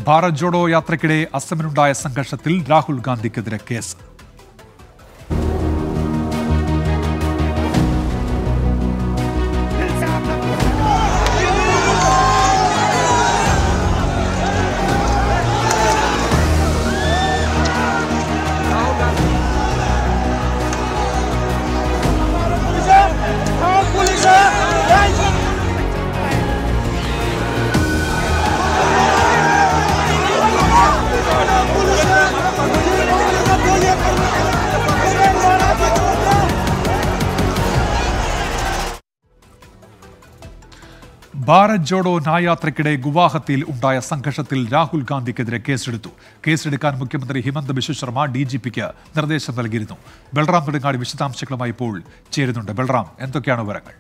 ഭാരത് ജോഡോ യാത്രയ്ക്കിടെ അസമിനുണ്ടായ സംഘർഷത്തിൽ രാഹുൽ ഗാന്ധിക്കെതിരെ കേസ് ഭാരത് ജോഡോ ന്യായയാത്രയ്ക്കിടെ ഗുവാഹത്തിയിൽ ഉണ്ടായ സംഘർഷത്തിൽ രാഹുൽ ഗാന്ധിക്കെതിരെ കേസെടുത്തു കേസെടുക്കാൻ മുഖ്യമന്ത്രി ഹിമന്ത് ബിശ്വ ശർമ്മ ഡി ജി പിക്ക് നിർദ്ദേശം നൽകിയിരുന്നു ബൽറാം നെടുങ്ങാടി വിശദാംശങ്ങളുമായി ഇപ്പോൾ ചേരുന്നുണ്ട് ബൽറാം എന്തൊക്കെയാണ് വിവരങ്ങൾ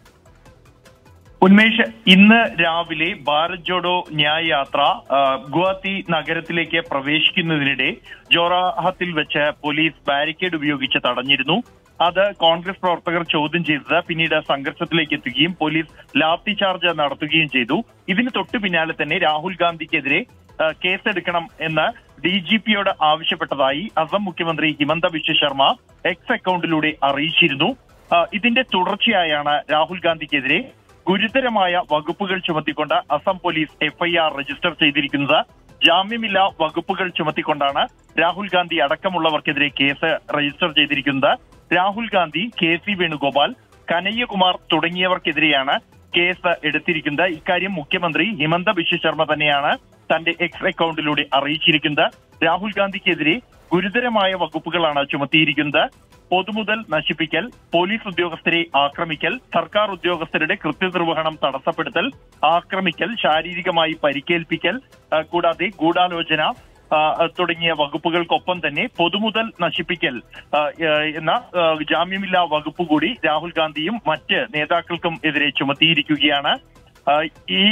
ഉന്മേഷ് ഇന്ന് രാവിലെ ഭാരത് ജോഡോ ന്യായ യാത്ര ആ, ഗുവാഹത്തി നഗരത്തിലേക്ക് പ്രവേശിക്കുന്നതിനിടെ ജോറാഹത്തിൽ വെച്ച് പോലീസ് ബാരിക്കേഡ് ഉപയോഗിച്ച് തടഞ്ഞിരുന്നു അത് കോൺഗ്രസ് പ്രവർത്തകർ ചോദ്യം ചെയ്തത് പിന്നീട് സംഘർഷത്തിലേക്ക് എത്തുകയും പോലീസ് ലാത്തി ചാർജ് നടത്തുകയും ചെയ്തു ഇതിന് തൊട്ടു പിന്നാലെ തന്നെ രാഹുൽ ഗാന്ധിക്കെതിരെ ആ, കേസെടുക്കണം എന്ന് ഡി ജി പിയോട് ആവശ്യപ്പെട്ടതായി അസം മുഖ്യമന്ത്രി ഹിമന്ത ബിശ്വ ശർമ്മ എക്സ് അക്കൗണ്ടിലൂടെ അറിയിച്ചിരുന്നു ആ, ഇതിന്റെ തുടർച്ചയായാണ് രാഹുൽ ഗാന്ധിക്കെതിരെ ഗുരുതരമായ വകുപ്പുകൾ ചുമത്തിക്കൊണ്ട് അസം പോലീസ് എഫ്ഐആർ രജിസ്റ്റർ ചെയ്തിരിക്കുന്നത് ജാമ്യമില്ലാ വകുപ്പുകൾ ചുമത്തിക്കൊണ്ടാണ് രാഹുൽ ഗാന്ധി അടക്കമുള്ളവർക്കെതിരെ കേസ് രജിസ്റ്റർ ചെയ്തിരിക്കുന്നത് രാഹുൽ ഗാന്ധി കെ സി വേണുഗോപാൽ കനയ്യകുമാർ തുടങ്ങിയവർക്കെതിരെയാണ് കേസ് എടുത്തിരിക്കുന്നത് ഇക്കാര്യം മുഖ്യമന്ത്രി ഹിമന്ത ബിശ്വ ശർമ്മ തന്നെയാണ് തന്റെ എക്സ് അക്കൗണ്ടിലൂടെ അറിയിച്ചിരിക്കുന്നത് രാഹുൽ ഗാന്ധിക്കെതിരെ ഗുരുതരമായ വകുപ്പുകളാണ് ചുമത്തിയിരിക്കുന്നത് പൊതുമുതൽ നശിപ്പിക്കൽ പോലീസ് ഉദ്യോഗസ്ഥരെ ആക്രമിക്കൽ സർക്കാർ ഉദ്യോഗസ്ഥരുടെ കൃത്യനിർവഹണം തടസ്സപ്പെടുത്തൽ ആക്രമിക്കൽ ശാരീരികമായി പരിക്കേൽപ്പിക്കൽ ആ, കൂടാതെ ഗൂഢാലോചന ആ, തുടങ്ങിയ വകുപ്പുകൾക്കൊപ്പം തന്നെ പൊതുമുതൽ നശിപ്പിക്കൽ ആ, ആ, എന്ന ആ, ജാമ്യമില്ലാ വകുപ്പ് കൂടി രാഹുൽ ഗാന്ധിയും മറ്റ് നേതാക്കൾക്കും എതിരെ ചുമത്തിയിരിക്കുകയാണ് ആ, ഈ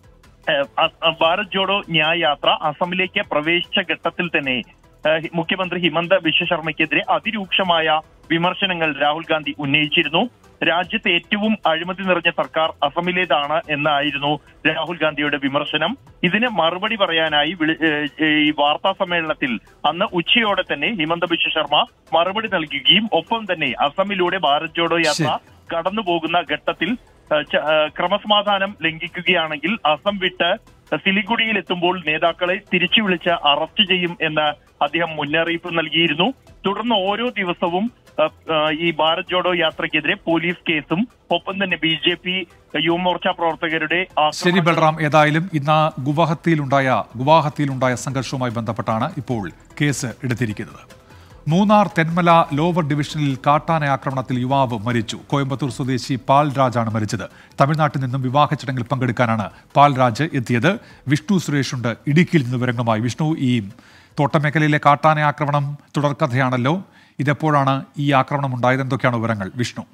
ഏഹ് അ- അ- ഭാരത് ജോഡോ ന്യായ യാത്ര അസമിലേക്ക് പ്രവേശിച്ച ഘട്ടത്തിൽ തന്നെ ഏഹ് മുഖ്യമന്ത്രി ഹിമന്ത ബിശ്വ ശർമ്മയ്ക്കെതിരെ അതിരൂക്ഷമായ വിമർശനങ്ങൾ രാഹുൽ ഗാന്ധി ഉന്നയിച്ചിരുന്നു രാജ്യത്തെ ഏറ്റവും അഴിമതി നിറഞ്ഞ സർക്കാർ അസമിലേതാണ് എന്നായിരുന്നു രാഹുൽ ഗാന്ധിയുടെ വിമർശനം ഇതിന് മറുപടി പറയാനായി വിളി- ഏഹ് ഈ വാർത്താ സമ്മേളനത്തിൽ അന്ന് ഉച്ചയോടെ തന്നെ ഹിമന്ത ബിശ്വ ശർമ്മ മറുപടി നൽകുകയും ഒപ്പം തന്നെ അസമിലൂടെ ഭാരത് ജോഡോ യാത്ര കടന്നു പോകുന്ന ഘട്ടത്തിൽ ഏഹ് ച- ഏഹ് ക്രമസമാധാനം ലംഘിക്കുകയാണെങ്കിൽ അസം വിട്ട് സിലിഗുഡിയിൽ എത്തുമ്പോൾ നേതാക്കളെ തിരിച്ചു വിളിച്ച് അറസ്റ്റ് ചെയ്യും എന്ന് അദ്ദേഹം മുന്നറിയിപ്പ് നൽകിയിരുന്നു തുടർന്ന് ഓരോ ദിവസവും ഏഹ്, ഏഹ്, ഈ ഭാരത് ജോഡോ യാത്രയ്ക്കെതിരെ പോലീസ് കേസും ഒപ്പം തന്നെ ബി ജെ പി യുവമോർച്ച പ്രവർത്തകരുടെ ശരി ആക്രമണ ബൽറാം ഏതായാലും ഇന്ന് ഗുവാഹത്തിയിലുണ്ടായ ഗുവാഹത്തിയിലുണ്ടായ സംഘർഷവുമായി ബന്ധപ്പെട്ടാണ് ഇപ്പോൾ കേസ് എടുത്തിരിക്കുന്നത് മൂന്നാർ തെന്മല ലോവർ ഡിവിഷനിൽ കാട്ടാന ആക്രമണത്തിൽ യുവാവ് മരിച്ചു കോയമ്പത്തൂർ സ്വദേശി പാൽരാജാണ് മരിച്ചത് തമിഴ്നാട്ടിൽ നിന്നും വിവാഹ ചടങ്ങിൽ പങ്കെടുക്കാനാണ് പാൽരാജ് എത്തിയത് വിഷ്ണു സുരേഷ് ഉണ്ട് ഇടുക്കിയിൽ നിന്ന് വിവരങ്ങളുമായി വിഷ്ണു ഈ തോട്ടമേഖലയിലെ കാട്ടാന ആക്രമണം തുടർക്കഥയാണല്ലോ ഇതെപ്പോഴാണ് ഈ ആക്രമണം ഉണ്ടായത് എന്തൊക്കെയാണ് വിവരങ്ങൾ വിഷ്ണു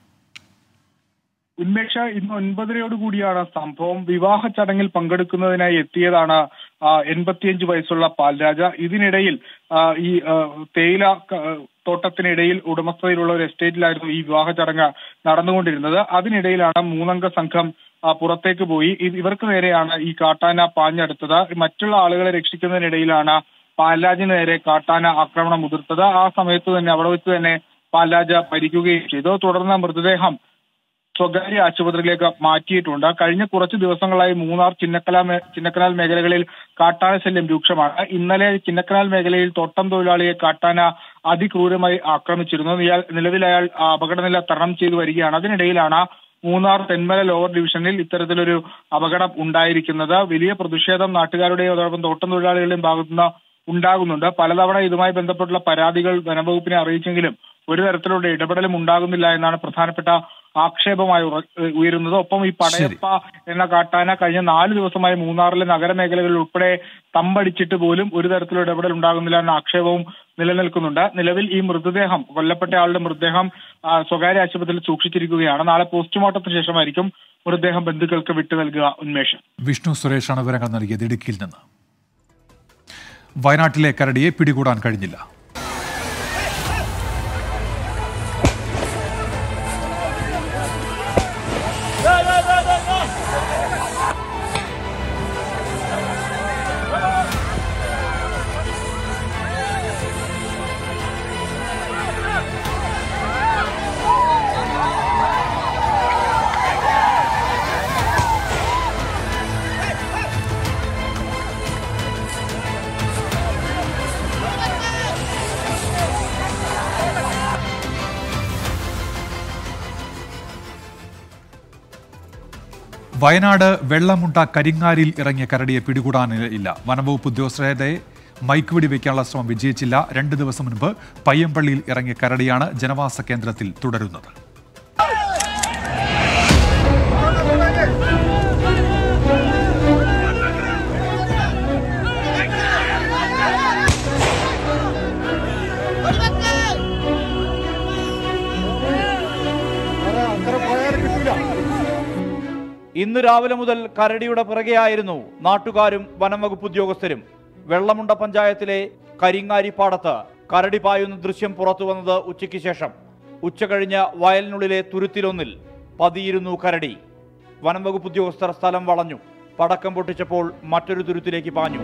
ഉന്മേഷ ഇന്ന് ഒൻപതരയോട് കൂടിയാണ് സംഭവം വിവാഹ ചടങ്ങിൽ പങ്കെടുക്കുന്നതിനായി എത്തിയതാണ് ആ, എൺപത്തിയഞ്ച് വയസ്സുള്ള പാൽരാജ ഇതിനിടയിൽ ആ, ഈ ആ, തേയില ക- തോട്ടത്തിനിടയിൽ ഉടമസ്ഥതയിലുള്ള ഒരു എസ്റ്റേറ്റിലായിരുന്നു ഈ വിവാഹ ചടങ്ങ് നടന്നുകൊണ്ടിരുന്നത് അതിനിടയിലാണ് മൂന്നംഗ സംഘം ആ, പുറത്തേക്ക് പോയി ഇത് ഇവർക്ക് നേരെയാണ് ഈ കാട്ടാന പാഞ്ഞെടുത്തത് മറ്റുള്ള ആളുകളെ രക്ഷിക്കുന്നതിനിടയിലാണ് പാൽരാജിന് നേരെ കാട്ടാന ആക്രമണം മുതിർത്തത് ആ സമയത്ത് തന്നെ അവിടെ വെച്ച് തന്നെ പാൽരാജ മരിക്കുകയും ചെയ്തു തുടർന്ന് മൃതദേഹം സ്വകാര്യ ആശുപത്രിയിലേക്ക് മാറ്റിയിട്ടുണ്ട് കഴിഞ്ഞ കുറച്ച് ദിവസങ്ങളായി മൂന്നാർ ചിന്നക്കല മേ- ചിന്നക്കനാൽ മേഖലകളിൽ കാട്ടാന ശല്യം രൂക്ഷമാണ് ഇന്നലെ ചിന്നക്കനാൽ മേഖലയിൽ തോട്ടം തൊഴിലാളിയെ കാട്ടാന അതിക്രൂരമായി ആക്രമിച്ചിരുന്നു ഇയാൾ നിലവിൽ അയാൾ ആ, അപകടനില തരണം ചെയ്തു വരികയാണ് അതിനിടയിലാണ് മൂന്നാർ തെന്മല ലോവർ ഡിവിഷനിൽ ഇത്തരത്തിലൊരു അപകടം ഉണ്ടായിരിക്കുന്നത് വലിയ പ്രതിഷേധം നാട്ടുകാരുടെയും അതോടൊപ്പം തോട്ടം തൊഴിലാളികളുടെയും ഭാഗത്തുനിന്ന് ഉണ്ടാകുന്നുണ്ട് പലതവണ ഇതുമായി ബന്ധപ്പെട്ടുള്ള പരാതികൾ വനംവകുപ്പിനെ അറിയിച്ചെങ്കിലും ഒരു തരത്തിലുള്ള ഇടപെടലും ഉണ്ടാകുന്നില്ല എന്നാണ് പ്രധാനപ്പെട്ട ആക്ഷേപമായി ഉറ- ഉയരുന്നത് ഒപ്പം ഈ പടയപ്പ എന്ന കാട്ടാന കഴിഞ്ഞ നാല് ദിവസമായി മൂന്നാറിലെ നഗരമേഖലകളിൽ ഉൾപ്പെടെ തമ്പടിച്ചിട്ട് പോലും ഒരു തരത്തിലുള്ള ഇടപെടൽ ഉണ്ടാകുന്നില്ല എന്ന ആക്ഷേപവും നിലനിൽക്കുന്നുണ്ട് നിലവിൽ ഈ മൃതദേഹം കൊല്ലപ്പെട്ട ആളുടെ മൃതദേഹം ആ, സ്വകാര്യ ആശുപത്രിയിൽ സൂക്ഷിച്ചിരിക്കുകയാണ് നാളെ പോസ്റ്റ്മോർട്ടത്തിന് ശേഷമായിരിക്കും മൃതദേഹം ബന്ധുക്കൾക്ക് വിട്ടു നൽകുക ഉന്മേഷം വിഷ്ണു സുരേഷാണ് വിവരങ്ങൾ നൽകിയത് ഇടുക്കിയിൽ നിന്ന് വയനാട്ടിലെ കരടിയെ പിടികൂടാൻ കഴിഞ്ഞില്ല വയനാട് വെള്ളമുണ്ട കരിങ്ങാരിൽ ഇറങ്ങിയ കരടിയെ പിടികൂടാനില്ല വനംവകുപ്പ് ഉദ്യോഗസ്ഥരെ മയക്കുവെടി വയ്ക്കാനുള്ള ശ്രമം വിജയിച്ചില്ല രണ്ട് ദിവസം മുൻപ് പയ്യമ്പള്ളിയിൽ ഇറങ്ങിയ കരടിയാണ് ജനവാസ കേന്ദ്രത്തിൽ തുടരുന്നത് ഇന്ന് രാവിലെ മുതൽ കരടിയുടെ പിറകെയായിരുന്നു നാട്ടുകാരും വനം വകുപ്പ് ഉദ്യോഗസ്ഥരും വെള്ളമുണ്ട പഞ്ചായത്തിലെ കരിങ്ങാരിപ്പാടത്ത് കരടി പായുന്ന ദൃശ്യം പുറത്തു വന്നത് ഉച്ചയ്ക്ക് ശേഷം ഉച്ച കഴിഞ്ഞ് വയലിനുള്ളിലെ തുരുത്തിലൊന്നിൽ പതിയിരുന്നു കരടി വനം വകുപ്പ് ഉദ്യോഗസ്ഥർ സ്ഥലം വളഞ്ഞു പടക്കം പൊട്ടിച്ചപ്പോൾ മറ്റൊരു തുരുത്തിലേക്ക് പാഞ്ഞു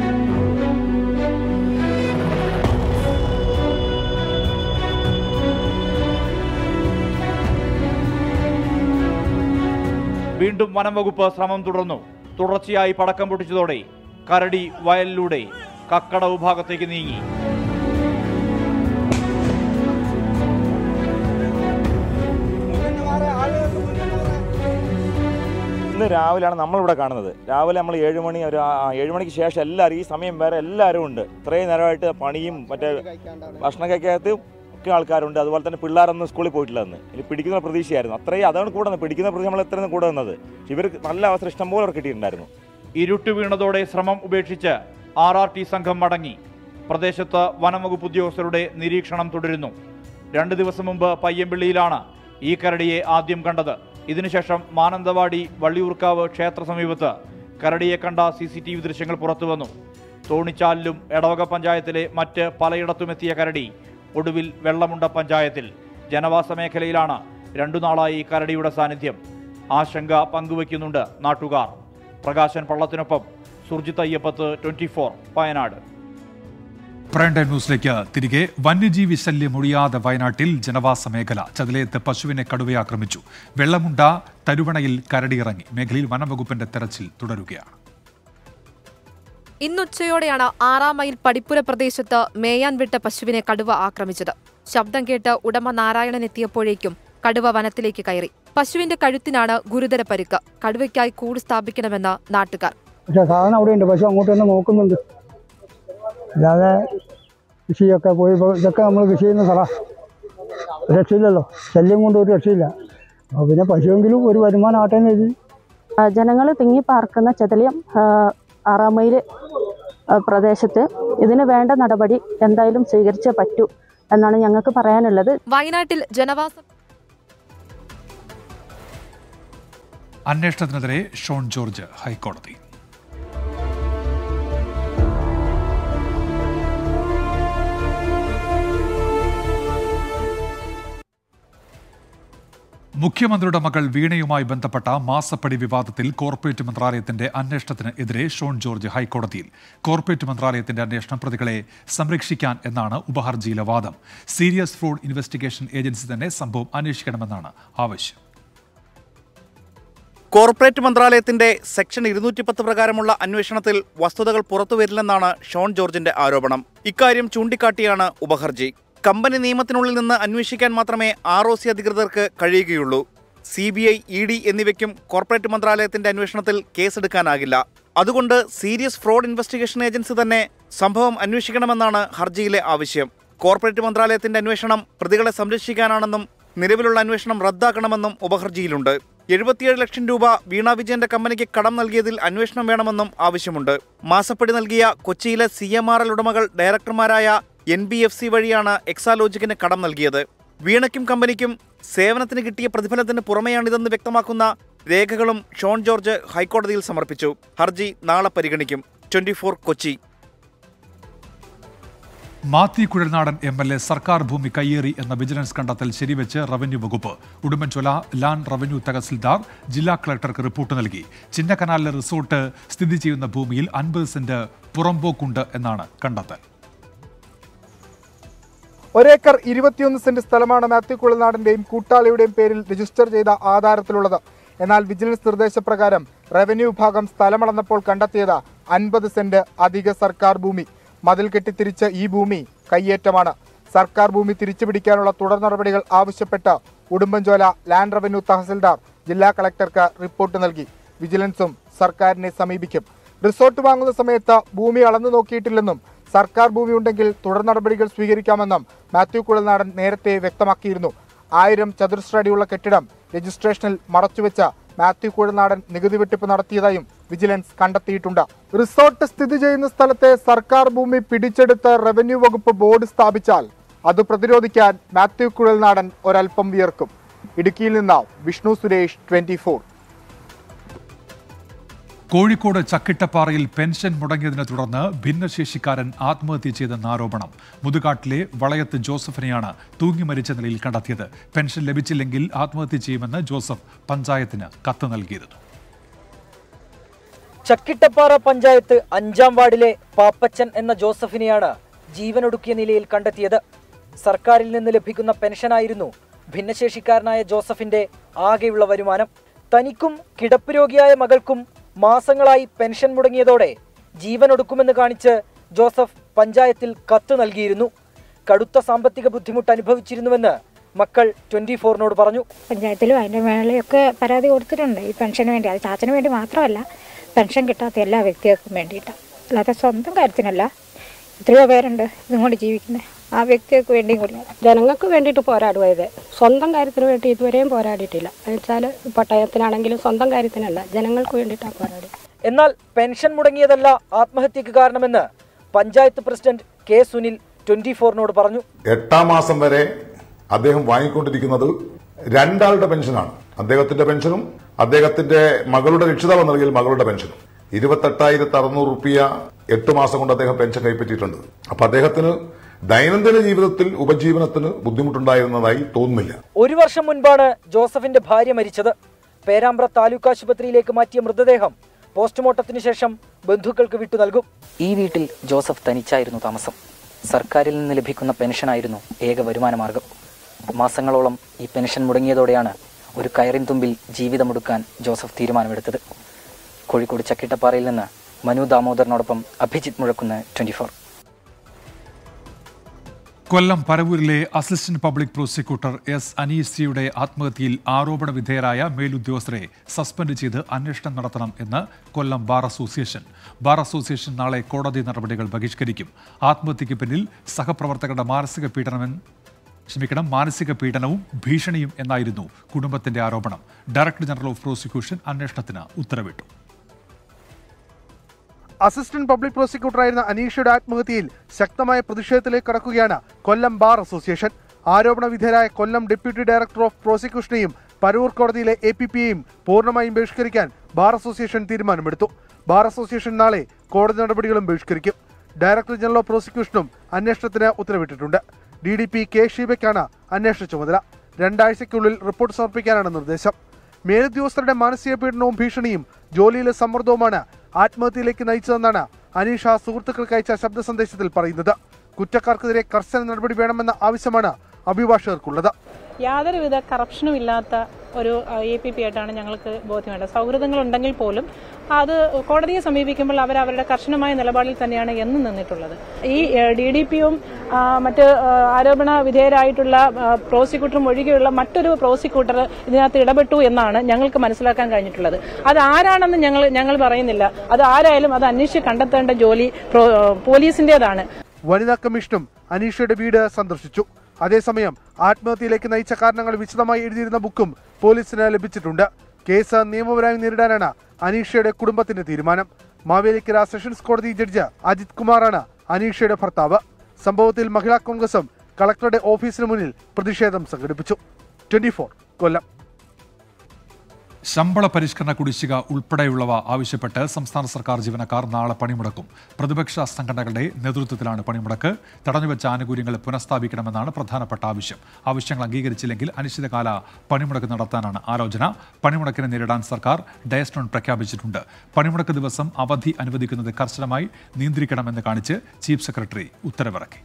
വീണ്ടും വനം വകുപ്പ് ശ്രമം തുടർന്നു തുടർച്ചയായി പടക്കം പൊട്ടിച്ചതോടെ കരടി വയലിലൂടെ കക്കടവ് ഭാഗത്തേക്ക് നീങ്ങി ഇന്ന് രാവിലെയാണ് നമ്മളിവിടെ കാണുന്നത് രാവിലെ നമ്മൾ ഏഴ് മണി ഒരു ആ, ഏഴ് മണിക്ക് ശേഷം എല്ലാവരും ഈ സമയം വരെ എല്ലാവരും ഉണ്ട് ഇത്രയും നേരമായിട്ട് പണിയും മറ്റേ ഭക്ഷണം കഴിക്കാത്ത ഒക്കെ ആൾക്കാരുണ്ട് അതുപോലെ തന്നെ പിള്ളേരൊന്നും സ്കൂളിൽ പോയിട്ടില്ല അന്ന് ഇനി പിടിക്കുന്ന പ്രതീക്ഷയായിരുന്നു അത്രയും അതാണ് കൂടെ നിന്ന് പിടിക്കുന്ന പ്രതീക്ഷ നമ്മൾ എത്രയും കൂടെ നിന്നത് ഇവർ നല്ല അവസരം ഇഷ്ടംപോലെ അവർക്ക് കിട്ടിയിട്ടുണ്ടായിരുന്നു ഇരുട്ട് വീണതോടെ ശ്രമം ഉപേക്ഷിച്ച് ആർ ആർ ടി സംഘം മടങ്ങി പ്രദേശത്ത് വനംവകുപ്പ് ഉദ്യോഗസ്ഥരുടെ നിരീക്ഷണം തുടരുന്നു രണ്ട് ദിവസം മുമ്പ് പയ്യമ്പള്ളിയിലാണ് ഈ കരടിയെ ആദ്യം കണ്ടത് ഇതിനുശേഷം മാനന്തവാടി വള്ളിയൂർക്കാവ് ക്ഷേത്ര സമീപത്ത് കരടിയെ കണ്ട സി സി ടി വി ദൃശ്യങ്ങൾ പുറത്തുവന്നു തോണിച്ചാലിലും എടവക പഞ്ചായത്തിലെ മറ്റ് പലയിടത്തുമെത്തിയ കരടി ഒടുവിൽ വെള്ളമുണ്ട പഞ്ചായത്തിൽ ജനവാസ മേഖലയിലാണ് രണ്ടു നാളായി കരടിയുടെ സാന്നിധ്യം ആശങ്ക പങ്കുവയ്ക്കുന്നുണ്ട് നാട്ടുകാർ പ്രകാശൻ പള്ളത്തിനൊപ്പം Surjith Ayyappath twenty four Wayanad prime time ന്യൂസിലേക്ക് തിരികെ വന്യജീവി ശല്യം ഒഴിയാതെ വയനാട്ടിൽ ജനവാസ മേഖല ചതിലയത്ത് പശുവിനെ കടുവയെ ആക്രമിച്ചു വെള്ളമുണ്ട തരുവണയിൽ കരടിയിറങ്ങി മേഖലയിൽ വനംവകുപ്പിന്റെ തെരച്ചിൽ തുടരുകയാണ് ഇന്നുച്ചയോടെയാണ് ആറാം മൈൽ പടിപ്പുര പ്രദേശത്ത് മേയാൻ വിട്ട പശുവിനെ കടുവ ആക്രമിച്ചത് ശബ്ദം കേട്ട് ഉടമ നാരായണൻ എത്തിയപ്പോഴേക്കും കടുവ വനത്തിലേക്ക് കയറി പശുവിന്റെ കഴുത്തിനാണ് ഗുരുതര പരിക്ക് കടുവയ്ക്കായി കൂട് സ്ഥാപിക്കണമെന്ന് നാട്ടുകാർ പക്ഷെ സാധനം അവിടെ ഉണ്ട് പശു അങ്ങോട്ട് തന്നെ നോക്കുന്നുണ്ട് അല്ലാതെ കൃഷിയൊക്കെ പോയി ഇപ്പോൾ ഇതൊക്കെ നമ്മൾ കൃഷി ചെയ്യുന്ന സ്ഥലം രക്ഷയില്ലല്ലോ ശല്യം കൊണ്ട് ഒരു രക്ഷയില്ല അപ്പോൾ പിന്നെ പശുവെങ്കിലും ഒരു വരുമാനം ആട്ടെ എന്ന് എഴുതി ജനങ്ങൾ തിങ്ങി പാർക്കുന്ന ചെതലിയം ആറാം മൈൽ ആ, പ്രദേശത്ത് ഇതിന് വേണ്ട നടപടി എന്തായാലും സ്വീകരിച്ചേ പറ്റൂ എന്നാണ് ഞങ്ങൾക്ക് പറയാനുള്ളത് വയനാട്ടിൽ ജനവാസ അന്വേഷണത്തിനെതിരെ ഷോൺ ജോർജ് ഹൈക്കോടതി മുഖ്യമന്ത്രിയുടെ മകൾ വീണയുമായി ബന്ധപ്പെട്ട മാസപ്പടി വിവാദത്തിൽ കോർപ്പറേറ്റ് മന്ത്രാലയത്തിന്റെ അന്വേഷണത്തിന് എതിരെ ഷോൺ ജോർജ് ഹൈക്കോടതിയിൽ കോർപ്പറേറ്റ് മന്ത്രാലയത്തിന്റെ അന്വേഷണം പ്രതികളെ സംരക്ഷിക്കാൻ എന്നാണ് ഉപഹർജിയിലെ വാദം സീരിയസ് ഫ്രോഡ് ഇൻവെസ്റ്റിഗേഷൻ ഏജൻസി തന്നെ സംഭവം അന്വേഷിക്കണമെന്നാണ് ആവശ്യം കോർപ്പറേറ്റ് മന്ത്രാലയത്തിന്റെ സെക്ഷൻ ഇരുന്നൂറ്റി പത്ത് പ്രകാരമുള്ള അന്വേഷണത്തിൽ വസ്തുതകൾ പുറത്തുവരില്ലെന്നാണ് ഷോൺ ജോർജിന്റെ ആരോപണം ഇക്കാര്യം ചൂണ്ടിക്കാട്ടിയാണ് ഉപഹർജി കമ്പനി നിയമത്തിനുള്ളിൽ നിന്ന് അന്വേഷിക്കാൻ മാത്രമേ ആർ ഒ സി അധികൃതർക്ക് കഴിയുകയുള്ളൂ C B I E D എന്നിവയ്ക്കും കോർപ്പറേറ്റ് മന്ത്രാലയത്തിന്റെ അന്വേഷണത്തിൽ കേസെടുക്കാനാകില്ല അതുകൊണ്ട് സീരിയസ് ഫ്രോഡ് ഇൻവെസ്റ്റിഗേഷൻ ഏജൻസി തന്നെ സംഭവം അന്വേഷിക്കണമെന്നാണ് ഹർജിയിലെ ആവശ്യം കോർപ്പറേറ്റ് മന്ത്രാലയത്തിന്റെ അന്വേഷണം പ്രതികളെ സംരക്ഷിക്കാനാണെന്നും നിലവിലുള്ള അന്വേഷണം റദ്ദാക്കണമെന്നും ഉപഹർജിയിലുണ്ട് എഴുപത്തിയേഴ് ലക്ഷം രൂപ വീണ വിജയന്റെ കമ്പനിക്ക് കടം നൽകിയതിൽ അന്വേഷണം വേണമെന്നും ആവശ്യമുണ്ട് മാസപ്പടി നൽകിയ കൊച്ചിയിലെ സി എം ആർ എൽ ഉടമകൾ ഡയറക്ടർമാരായ എൻ ബി എഫ് സി വഴിയാണ് എക്സാലോജിക്കിന് കടം നൽകിയത് വീണയ്ക്കും കമ്പനിക്കും സേവനത്തിന് കിട്ടിയ പ്രതിഫലത്തിന് പുറമെയാണിതെന്ന് വ്യക്തമാക്കുന്ന രേഖകളും ഷോൺ ജോർജ് ഹൈക്കോടതിയിൽ സമർപ്പിച്ചു ഹർജി നാളെ പരിഗണിക്കും twenty Kochi Mathew Kuzhalnadan M L A സർക്കാർ ഭൂമി കയ്യേറി എന്ന വിജിലൻസ് കണ്ടെത്തൽ ശരിവെച്ച് റവന്യൂ വകുപ്പ് ഉടുമ്പൻചോല ലാൻഡ് റവന്യൂ തഹസിൽദാർ ജില്ലാ കളക്ടർക്ക് റിപ്പോർട്ട് നൽകി ചിന്നക്കനാലിലെ റിസോർട്ട് സ്ഥിതി ചെയ്യുന്ന ഭൂമിയിൽ അൻപത് സെന്റ് പുറമ്പോക്കുണ്ട് എന്നാണ് കണ്ടെത്തൽ ഒരേക്കർ ഇരുപത്തിയൊന്ന് സെന്റ് സ്ഥലമാണ് മാത്യു കുളനാടിന്റെയും കൂട്ടാളിയുടെയും പേരിൽ രജിസ്റ്റർ ചെയ്ത ആധാരത്തിലുള്ളത് എന്നാൽ വിജിലൻസ് നിർദ്ദേശപ്രകാരം റവന്യൂ വിഭാഗം സ്ഥലമളന്നപ്പോൾ കണ്ടെത്തിയത് അൻപത് സെന്റ് അധിക സർക്കാർ ഭൂമി മതിൽ കെട്ടിത്തിരിച്ച ഈ ഭൂമി കയ്യേറ്റമാണ് സർക്കാർ ഭൂമി തിരിച്ചുപിടിക്കാനുള്ള തുടർ നടപടികൾ ആവശ്യപ്പെട്ട് ഉടുമ്പൻചോല ലാൻഡ് റവന്യൂ തഹസിൽദാർ ജില്ലാ കളക്ടർക്ക് റിപ്പോർട്ട് നൽകി വിജിലൻസും സർക്കാരിനെ സമീപിക്കും റിസോർട്ട് വാങ്ങുന്ന സമയത്ത് ഭൂമി അളന്നു നോക്കിയിട്ടില്ലെന്നും സർക്കാർ ഭൂമി ഉണ്ടെങ്കിൽ തുടർ നടപടികൾ സ്വീകരിക്കാമെന്നും മാത്യു കുഴൽനാടൻ നേരത്തെ വ്യക്തമാക്കിയിരുന്നു ആയിരം ചതുരശ്ര അടിയുള്ള കെട്ടിടം രജിസ്ട്രേഷനിൽ മറച്ചുവെച്ച മാത്യു കുഴൽനാടൻ നികുതി വെട്ടിപ്പ് നടത്തിയതായും വിജിലൻസ് കണ്ടെത്തിയിട്ടുണ്ട് റിസോർട്ട് സ്ഥിതി ചെയ്യുന്ന സ്ഥലത്തെ സർക്കാർ ഭൂമി പിടിച്ചെടുത്ത് റവന്യൂ വകുപ്പ് ബോർഡ് സ്ഥാപിച്ചാൽ അത് പ്രതിരോധിക്കാൻ മാത്യു കുഴൽനാടൻ ഒരൽപ്പം വിയർക്കും ഇടുക്കിയിൽ നിന്ന് വിഷ്ണു സുരേഷ് ട്വന്റി കോഴിക്കോട് ചക്കിട്ടപ്പാറയിൽ പെൻഷൻ മുടങ്ങിയതിനെ തുടർന്ന് ഭിന്നശേഷിക്കാരൻ ആത്മഹത്യ ചെയ്തെന്ന ആരോപണം മുതുകാട്ടിലെ വളയത്ത് ജോസഫിനെയാണ് തൂങ്ങി മരിച്ച നിലയിൽ കണ്ടെത്തിയത് പെൻഷൻ ലഭിച്ചില്ലെങ്കിൽ ആത്മഹത്യ ചെയ്യുമെന്ന് ജോസഫ് പഞ്ചായത്തിന് കത്ത് നൽകിയിരുന്നു ചക്കിട്ടപ്പാറ പഞ്ചായത്ത് അഞ്ചാം വാർഡിലെ പാപ്പച്ചൻ എന്ന ജോസഫിനെയാണ് ജീവനൊടുക്കിയ നിലയിൽ കണ്ടെത്തിയത് സർക്കാരിൽ നിന്ന് ലഭിക്കുന്ന പെൻഷനായിരുന്നു ഭിന്നശേഷിക്കാരനായ ജോസഫിന്റെ ആകെയുള്ള വരുമാനം തനിക്കും കിടപ്പ് രോഗിയായ മകൾക്കും മാസങ്ങളായി പെൻഷൻ മുടങ്ങിയതോടെ ജീവനൊടുക്കുമെന്ന് കാണിച്ച് ജോസഫ് പഞ്ചായത്തിൽ കത്ത് നൽകിയിരുന്നു കടുത്ത സാമ്പത്തിക ബുദ്ധിമുട്ട് അനുഭവിച്ചിരുന്നുവെന്ന് മക്കൾ ട്വന്റി ഫോറിനോട് പറഞ്ഞു പഞ്ചായത്തിലും അതിൻ്റെ മേളെയൊക്കെ പരാതി കൊടുത്തിട്ടുണ്ട് ഈ പെൻഷന് വേണ്ടി അത് ചാച്ചന് വേണ്ടി മാത്രമല്ല പെൻഷൻ കിട്ടാത്ത എല്ലാ വ്യക്തികൾക്കും വേണ്ടിയിട്ടാണ് അല്ലാതെ സ്വന്തം കാര്യത്തിനല്ല എത്രയോ പേരുണ്ട് ഇതും കൊണ്ട് ജീവിക്കുന്നത് ആ വ്യക്തികൾക്ക് വേണ്ടിയും കൂടിയാണ് ജനങ്ങൾക്ക് വേണ്ടിയിട്ട് പോരാടുക ഇത് സ്വന്തം കാര്യത്തിന് വേണ്ടി ഇതുവരെയും പോരാടിയിട്ടില്ല എന്നുവെച്ചാൽ പട്ടയത്തിനാണെങ്കിലും സ്വന്തം കാര്യത്തിനല്ല ജനങ്ങൾക്ക് വേണ്ടിയിട്ടാണ് പോരാടി എന്നാൽ പെൻഷൻ മുടങ്ങിയതല്ല ആത്മഹത്യക്ക് കാരണമെന്ന് panchayat president K Sunil twenty ഫോറിനോട് പറഞ്ഞു എട്ടാം മാസം വരെ അദ്ദേഹം വാങ്ങിക്കൊണ്ടിരിക്കുന്നത് രണ്ടാളുടെ പെൻഷനാണ് അദ്ദേഹത്തിന്റെ പെൻഷനും അദ്ദേഹത്തിന്റെ മകളുടെ രക്ഷിതാവ് നൽകിയ മകളുടെ പെൻഷനും ഇരുപത്തെട്ടായിരത്തി അറുന്നൂറ് റുപ്യ എട്ട് മാസം കൊണ്ട് അദ്ദേഹം പെൻഷൻ കൈപ്പറ്റിയിട്ടുണ്ട് അപ്പൊ അദ്ദേഹത്തിന് ദൈനംദിന ജീവിതത്തിൽ ഉപജീവനത്തിന് ബുദ്ധിമുട്ടുണ്ടായിരുന്നതായി തോന്നുന്നില്ല ഒരു വർഷം മുൻപാണ് ജോസഫിന്റെ ഭാര്യ മരിച്ചത് പേരാമ്പ്ര താലൂക്ക് ആശുപത്രിയിലേക്ക് മാറ്റിയ മൃതദേഹം പോസ്റ്റ്മോർട്ടത്തിന് ശേഷം ബന്ധുക്കൾക്ക് വിട്ടു നൽകും ഈ വീട്ടിൽ ജോസഫ് തനിച്ചായിരുന്നു താമസം സർക്കാരിൽ നിന്ന് ലഭിക്കുന്ന പെൻഷനായിരുന്നു ഏക വരുമാന മാർഗം മാസങ്ങളോളം ഈ പെൻഷൻ മുടങ്ങിയതോടെയാണ് ഒരു കയറിൻ തുമ്പിൽ ജീവിതമൊടുക്കാൻ ജോസഫ് തീരുമാനമെടുത്തത് കോഴിക്കോട് ചക്കിട്ടപ്പാറയിൽ നിന്ന് മനു ദാമോദറിനോടൊപ്പം അഭിജിത്ത് മുഴക്കുന്ന് ട്വന്റി ഫോർ കൊല്ലം പരവൂരിലെ അസിസ്റ്റന്റ് പബ്ലിക് പ്രോസിക്യൂട്ടർ എസ് അനീസിയുടെ ആത്മഹത്യയിൽ ആരോപണ വിധേയരായ മേലുദ്യോഗസ്ഥരെ സസ്പെൻഡ് ചെയ്ത് അന്വേഷണം നടത്തണം എന്ന് Kollam bar association bar association നാളെ കോടതി നടപടികൾ ബഹിഷ്കരിക്കും ആത്മഹത്യയ്ക്ക് പിന്നിൽ സഹപ്രവർത്തകരുടെ മാനസിക പീഡനം ക്ഷമിക്കണം മാനസിക പീഡനവും ഭീഷണിയും എന്നായിരുന്നു കുടുംബത്തിന്റെ ആരോപണം ഡയറക്ടർ ജനറൽ ഓഫ് പ്രോസിക്യൂഷൻ അന്വേഷണത്തിന് ഉത്തരവിട്ടു അസിസ്റ്റന്റ് പബ്ലിക് പ്രോസിക്യൂട്ടറായിരുന്ന അനീഷയുടെ ആത്മഹത്യയിൽ ശക്തമായ പ്രതിഷേധത്തിലേക്ക് കടക്കുകയാണ് കൊല്ലം ബാർ അസോസിയേഷൻ ആരോപണ വിധേയരായ കൊല്ലം ഡെപ്യൂട്ടി ഡയറക്ടർ ഓഫ് പ്രോസിക്യൂഷനെയും പരൂർ കോടതിയിലെ എ പി പിയെയും പൂർണ്ണമായും ബഹിഷ്കരിക്കാൻ ബാർ അസോസിയേഷൻ തീരുമാനമെടുത്തു ബാർ അസോസിയേഷൻ നാളെ കോടതി നടപടികളും ബഹിഷ്കരിക്കും ഡയറക്ടർ ജനറൽ ഓഫ് പ്രോസിക്യൂഷനും അന്വേഷണത്തിന് ഉത്തരവിട്ടിട്ടുണ്ട് ഡി ഡി പി കെ ഷീബയ്ക്കാണ് അന്വേഷണ ചുമതല രണ്ടാഴ്ചയ്ക്കുള്ളിൽ റിപ്പോർട്ട് സമർപ്പിക്കാനാണ് നിർദ്ദേശം മേലുദ്യോഗസ്ഥരുടെ മാനസിക പീഡനവും ഭീഷണിയും ജോലിയിലെ സമ്മർദ്ദവുമാണ് ആത്മഹത്യയിലേക്ക് നയിച്ചതെന്നാണ് അനീഷ സുഹൃത്തുക്കൾക്ക് അയച്ച ശബ്ദ സന്ദേശത്തിൽ പറയുന്നത് കുറ്റക്കാർക്കെതിരെ കർശന നടപടി വേണമെന്ന ആവശ്യമാണ് അഭിഭാഷകർക്കുള്ളത് യാതൊരുവിധ കറപ്ഷനും ഇല്ലാത്ത ഒരു എ പി പി ആയിട്ടാണ് ഞങ്ങൾക്ക് ബോധ്യമുള്ളത് സൗഹൃദങ്ങൾ ഉണ്ടെങ്കിൽ പോലും അത് കോടതിയെ സമീപിക്കുമ്പോൾ അവർ അവരുടെ കർശനമായ നിലപാടിൽ തന്നെയാണ് എന്നും നിന്നിട്ടുള്ളത് ഈ ഡി ഡി പിയും മറ്റ് ആ, ആരോപണ വിധേയരായിട്ടുള്ള ആ, പ്രോസിക്യൂട്ടറും ഒഴികെയുള്ള മറ്റൊരു പ്രോസിക്യൂട്ടർ ഇതിനകത്ത് ഇടപെട്ടു എന്നാണ് ഞങ്ങൾക്ക് മനസ്സിലാക്കാൻ കഴിഞ്ഞിട്ടുള്ളത് അത് ആരാണെന്ന് ഞങ്ങൾ ഞങ്ങൾ പറയുന്നില്ല അത് ആരായാലും അത് അന്വേഷിച്ച് കണ്ടെത്തേണ്ട ജോലി പ്രോ- പോലീസിന്റേതാണ് വനിതാ കമ്മീഷനും അനീഷയുടെ വീട് സന്ദർശിച്ചു അതേസമയം ആത്മഹത്യയിലേക്ക് നയിച്ച കാരണങ്ങൾ വിശദമായി എഴുതിയിരുന്ന ബുക്കും പോലീസിന് ലഭിച്ചിട്ടുണ്ട് കേസ് നിയമപരമായി നേരിടാനാണ് അനീഷയുടെ കുടുംബത്തിന്റെ തീരുമാനം മാവേലിക്കര സെഷൻസ് കോടതി ജഡ്ജ് അജിത് കുമാറാണ് അനീഷയുടെ ഭർത്താവ് സംഭവത്തിൽ മഹിളാ കോൺഗ്രസും കളക്ടറുടെ ഓഫീസിന് മുന്നിൽ പ്രതിഷേധം സംഘടിപ്പിച്ചു ട്വന്റി കൊല്ലം ശമ്പള പരിഷ്കരണ കുടിശ്ശിക ഉൾപ്പെടെയുള്ളവ ആവശ്യപ്പെട്ട് സംസ്ഥാന സർക്കാർ ജീവനക്കാർ നാളെ പണിമുടക്കും പ്രതിപക്ഷ സംഘടനകളുടെ നേതൃത്വത്തിലാണ് പണിമുടക്ക് തടഞ്ഞുവെച്ച ആനുകൂല്യങ്ങൾ പുനഃസ്ഥാപിക്കണമെന്നാണ് പ്രധാനപ്പെട്ട ആവശ്യം ആവശ്യങ്ങൾ അംഗീകരിച്ചില്ലെങ്കിൽ അനിശ്ചിതകാല പണിമുടക്ക് നടത്താനാണ് ആലോചന പണിമുടക്കിനെ നേരിടാൻ സർക്കാർ ഡയസ്ട്രോൺ പ്രഖ്യാപിച്ചിട്ടുണ്ട് പണിമുടക്ക് ദിവസം അവധി അനുവദിക്കുന്നത് കർശനമായി നിയന്ത്രിക്കണമെന്ന് കാണിച്ച് ചീഫ് സെക്രട്ടറി ഉത്തരവിറക്കി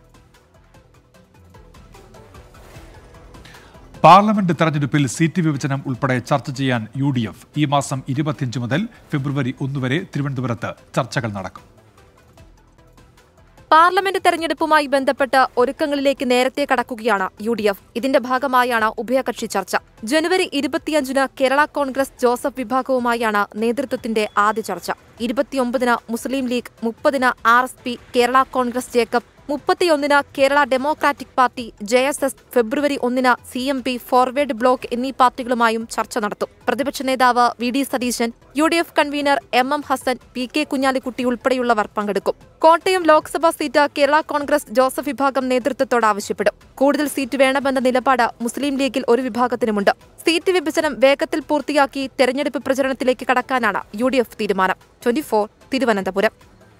പാർലമെന്റ് തെരഞ്ഞെടുപ്പിൽ സീറ്റ് വിഭജനം ഉൾപ്പെടെ ചർച്ച ചെയ്യാൻ യു ഡി എഫ് ഈ മാസം ഇരുപത്തിയഞ്ച് മുതൽ ഫെബ്രുവരി ഒന്ന് വരെ തിരുവനന്തപുരത്ത് ചർച്ചകൾ നടക്കും പാർലമെന്റ് തെരഞ്ഞെടുപ്പുമായി ബന്ധപ്പെട്ട് ഒരുക്കങ്ങളിലേക്ക് നേരത്തെ കടക്കുകയാണ് യു ഡി എഫ് ഇതിന്റെ ഭാഗമായാണ് ഉഭയകക്ഷി ചർച്ച ജനുവരി ഇരുപത്തിയഞ്ചിന് കേരള കോൺഗ്രസ് ജോസഫ് വിഭാഗവുമായാണ് നേതൃത്വത്തിന്റെ ആദ്യ ചർച്ച ഇരുപത്തിയൊമ്പതിന് മുസ്ലിം ലീഗ് മുപ്പതിന് R S P Kerala Congress Jacob മുപ്പത്തിയൊന്നിന് Kerala democratic party J S S ഫെബ്രുവരി ഒന്നിന് C M P forward block എന്നീ പാർട്ടികളുമായും ചർച്ച നടത്തും പ്രതിപക്ഷ നേതാവ് V D Satheesan U D F convener M M Hassan P K Kunhalikutty ഉൾപ്പെടെയുള്ളവർ പങ്കെടുക്കും കോട്ടയം ലോക്സഭാ സീറ്റ് കേരള കോൺഗ്രസ് ജോസഫ് വിഭാഗം നേതൃത്വത്തോട് ആവശ്യപ്പെടും കൂടുതൽ സീറ്റ് വേണമെന്ന നിലപാട് മുസ്ലിം ലീഗിൽ ഒരു വിഭാഗത്തിനുമുണ്ട് സീറ്റ് വിഭജനം വേഗത്തിൽ പൂർത്തിയാക്കി തെരഞ്ഞെടുപ്പ് പ്രചരണത്തിലേക്ക് കടക്കാനാണ് യു ഡി എഫ് തീരുമാനം ട്വന്റി തിരുവനന്തപുരം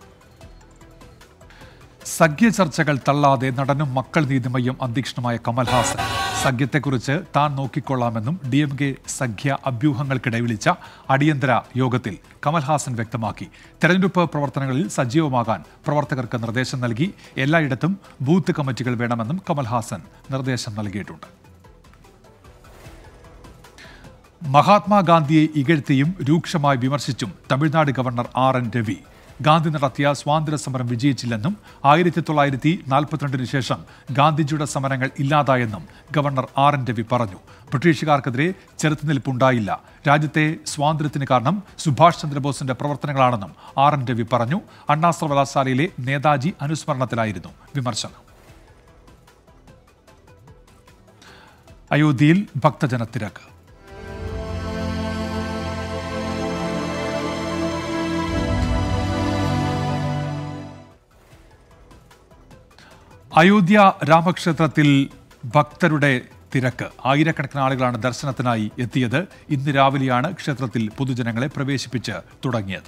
സഖ്യ ചർച്ചകൾ തള്ളാതെ നടനും മക്കൾ നീതിമയ്യം അധ്യക്ഷനുമായ കമൽഹാസൻ സഖ്യത്തെക്കുറിച്ച് താൻ നോക്കിക്കൊള്ളാമെന്നും ഡി എം കെ സഖ്യ അഭ്യൂഹങ്ങൾക്കിടെ വിളിച്ച അടിയന്തര യോഗത്തിൽ കമൽഹാസൻ വ്യക്തമാക്കി തെരഞ്ഞെടുപ്പ് പ്രവർത്തനങ്ങളിൽ സജീവമാകാൻ പ്രവർത്തകർക്ക് നിർദ്ദേശം നൽകി എല്ലായിടത്തും ബൂത്ത് കമ്മിറ്റികൾ വേണമെന്നും കമൽഹാസൻ നിർദ്ദേശം നൽകിയിട്ടുണ്ട് മഹാത്മാഗാന്ധിയെ ഇകഴ്ത്തിയും രൂക്ഷമായി വിമർശിച്ചും Tamil Nadu governor R N Ravi Gandhi നടത്തിയ സ്വാതന്ത്ര്യ സമരം വിജയിച്ചില്ലെന്നും ആയിരത്തി തൊള്ളായിരത്തി നാൽപ്പത്തിരണ്ടിന് ശേഷം ഗാന്ധിജിയുടെ സമരങ്ങൾ ഇല്ലാതായെന്നും ഗവർണർ ആർ എൻ രവി പറഞ്ഞു ബ്രിട്ടീഷുകാർക്കെതിരെ ചെറുത്തുനിൽപ്പുണ്ടായില്ല രാജ്യത്തെ സ്വാതന്ത്ര്യത്തിന് കാരണം സുഭാഷ് ചന്ദ്രബോസിന്റെ പ്രവർത്തനങ്ങളാണെന്നും ആർ എൻ രവി പറഞ്ഞു അണ്ണാ സർവകലാശാലയിലെ നേതാജി അനുസ്മരണത്തിലായിരുന്നു വിമർശനം അയോധ്യയിൽ ഭക്തജനത്തിരക്ക് അയോധ്യ രാമക്ഷേത്രത്തിൽ ഭക്തരുടെ തിരക്ക് ആയിരക്കണക്കിന് ആളുകളാണ് ദർശനത്തിനായി എത്തിയത് ഇന്ന് രാവിലെയാണ് ക്ഷേത്രത്തിൽ പൊതുജനങ്ങളെ പ്രവേശിപ്പിച്ച് തുടങ്ങിയത്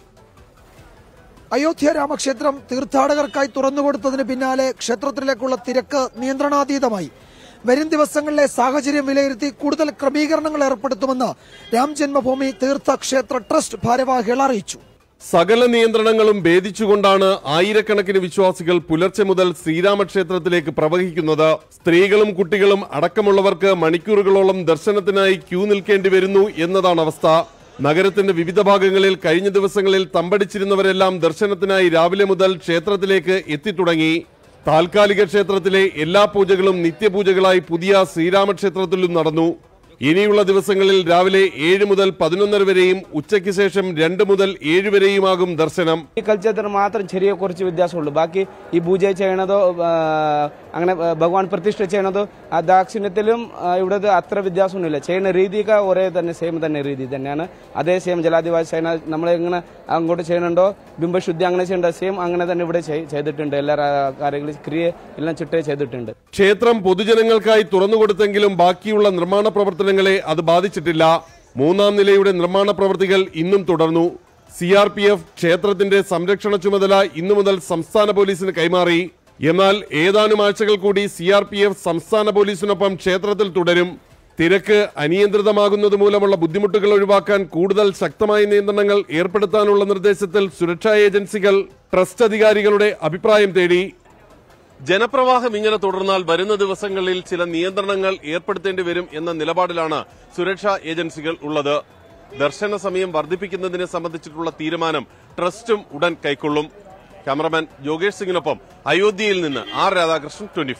അയോധ്യ രാമക്ഷേത്രം തീർത്ഥാടകർക്കായി തുറന്നുകൊടുത്തതിന് പിന്നാലെ ക്ഷേത്രത്തിലേക്കുള്ള തിരക്ക് നിയന്ത്രണാതീതമായി വരും ദിവസങ്ങളിലെ സാഹചര്യം വിലയിരുത്തി കൂടുതൽ ക്രമീകരണങ്ങൾ ഏർപ്പെടുത്തുമെന്ന് രാം ജന്മഭൂമി തീർത്ഥ ക്ഷേത്ര ട്രസ്റ്റ് ഭാരവാഹികൾ അറിയിച്ചു സകല നിയന്ത്രണങ്ങളും ഭേദിച്ചുകൊണ്ടാണ് ആയിരക്കണക്കിന് വിശ്വാസികൾ പുലർച്ചെ മുതൽ ശ്രീരാമക്ഷേത്രത്തിലേക്ക് പ്രവഹിക്കുന്നത് സ്ത്രീകളും കുട്ടികളും അടക്കമുള്ളവർക്ക് മണിക്കൂറുകളോളം ദർശനത്തിനായി ക്യൂ നിൽക്കേണ്ടി വരുന്നു എന്നതാണ് അവസ്ഥ നഗരത്തിന്റെ വിവിധ ഭാഗങ്ങളിൽ കഴിഞ്ഞ ദിവസങ്ങളിൽ തമ്പടിച്ചിരുന്നവരെല്ലാം ദർശനത്തിനായി രാവിലെ മുതൽ ക്ഷേത്രത്തിലേക്ക് എത്തിത്തുടങ്ങി താൽക്കാലിക ക്ഷേത്രത്തിലെ എല്ലാ പൂജകളും നിത്യപൂജകളായി പുതിയ ശ്രീരാമക്ഷേത്രത്തിലും നടന്നു ഇനിയുള്ള ദിവസങ്ങളിൽ രാവിലെ ഏഴ് മുതൽ പതിനൊന്നര വരെയും ഉച്ചയ്ക്ക് ശേഷം രണ്ട് മുതൽ ഏഴ് വരെയുമാകും ദർശനം ഈ കൾച്ചറിന് മാത്രം ചെറിയ കുറച്ച് വ്യത്യാസമുള്ളൂ ബാക്കി ഈ പൂജ ചെയ്യണതോ ആ, അങ്ങനെ ആ, ഭഗവാൻ പ്രതിഷ്ഠ ചെയ്യണതോ ആ ദാക്ഷിണ്യത്തിലും ആ, ഇവിടെ അത്ര വ്യത്യാസമൊന്നുമില്ല ചെയ്യുന്ന രീതിയൊക്കെ ഒരേ തന്നെ സെയിം തന്നെ രീതി തന്നെയാണ് അതേ സെയിം ജലാധിവാസ സേന നമ്മൾ എങ്ങനെ അങ്ങോട്ട് ചെയ്യണുണ്ടോ ബിംബശുദ്ധി അങ്ങനെ ചെയ്യേണ്ട സെയിം അങ്ങനെ തന്നെ ഇവിടെ ചെയ്- ചെയ്തിട്ടുണ്ട് എല്ലാ രാ- കാര്യങ്ങളും ക്രിയ എല്ലാം ചിട്ടേ ചെയ്തിട്ടുണ്ട് ക്ഷേത്രം പൊതുജനങ്ങൾക്കായി തുറന്നുകൊടുത്തെങ്കിലും ബാക്കിയുള്ള നിർമ്മാണ പ്രവർത്തനങ്ങളെ അത് ബാധിച്ചിട്ടില്ല മൂന്നാം നിലയുടെ നിർമ്മാണ പ്രവൃത്തികൾ ഇന്നും തുടർന്നു സി ആർ പി എഫ് ക്ഷേത്രത്തിന്റെ സംരക്ഷണ ചുമതല ഇന്നു മുതൽ സംസ്ഥാന പോലീസിന് കൈമാറി എന്നാൽ ഏതാനും ആഴ്ചകൾ കൂടി സി ആർ പി എഫ് സംസ്ഥാന പോലീസിനൊപ്പം ക്ഷേത്രത്തിൽ തുടരും തിരക്ക് അനിയന്ത്രിതമാകുന്നത് മൂലമുള്ള ബുദ്ധിമുട്ടുകൾ ഒഴിവാക്കാൻ കൂടുതൽ ശക്തമായ നിയന്ത്രണങ്ങൾ ഏർപ്പെടുത്താനുള്ള നിർദ്ദേശത്തിൽ സുരക്ഷാ ഏജൻസികൾ ട്രസ്റ്റ് അധികാരികളുടെ അഭിപ്രായം തേടി ജനപ്രവാഹം ഇങ്ങനെ തുടർന്നാൽ വരുന്ന ദിവസങ്ങളിൽ ചില നിയന്ത്രണങ്ങൾ ഏർപ്പെടുത്തേണ്ടി വരും എന്ന നിലപാടിലാണ് സുരക്ഷാ ഏജൻസികൾ ഉള്ളത് ദർശന സമയം വർദ്ധിപ്പിക്കുന്നതിനെ സംബന്ധിച്ചിട്ടുള്ള തീരുമാനം ട്രസ്റ്റും ഉടൻ കൈക്കൊള്ളും ക്യാമറമാൻ യോഗേഷ് സിംഗിനൊപ്പം അയോധ്യയിൽ നിന്ന് R Radhakrishnan twenty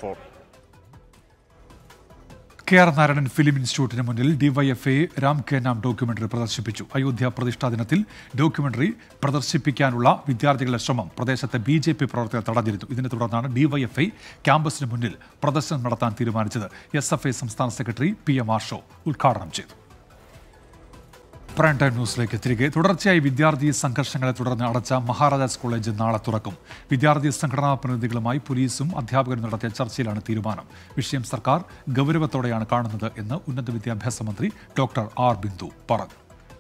K R Narayanan film ഇൻസ്റ്റിറ്റ്യൂട്ടിന് മുന്നിൽ ഡിവൈഎഫ്ഐ രാം കെ നാം ഡോക്യുമെന്ററി പ്രദർശിപ്പിച്ചു അയോധ്യ പ്രതിഷ്ഠാ ദിനത്തിൽ ഡോക്യുമെന്ററി പ്രദർശിപ്പിക്കാനുള്ള വിദ്യാർത്ഥികളുടെ ശ്രമം പ്രദേശത്തെ ബി ജെ പി പ്രവർത്തകർ തടഞ്ഞിരുന്നു ഇതിനെ തുടർന്നാണ് ഡിവൈഎഫ്ഐ ക്യാമ്പസിന് മുന്നിൽ പ്രദർശനം നടത്താൻ തീരുമാനിച്ചത് എസ് എഫ് ഐ സംസ്ഥാന സെക്രട്ടറി പി എം ആർഷോ ഉദ്ഘാടനം ചെയ്തു പ്രൈം ടൈം ന്യൂസിലേക്ക് തിരികെ തുടർച്ചയായി വിദ്യാർത്ഥി സംഘർഷങ്ങളെ തുടർന്ന് അടച്ച മഹാരാജാസ് കോളേജ് നാളെ തുറക്കും വിദ്യാർത്ഥി സംഘടനാ പ്രതിനിധികളുമായി പോലീസും അധ്യാപകരും നടത്തിയ ചർച്ചയിലാണ് തീരുമാനം വിഷയം സർക്കാർ ഗൗരവത്തോടെയാണ് കാണുന്നത് എന്ന് ഉന്നത വിദ്യാഭ്യാസ മന്ത്രി ഡോക്ടർ ആർ ബിന്ദു പറഞ്ഞു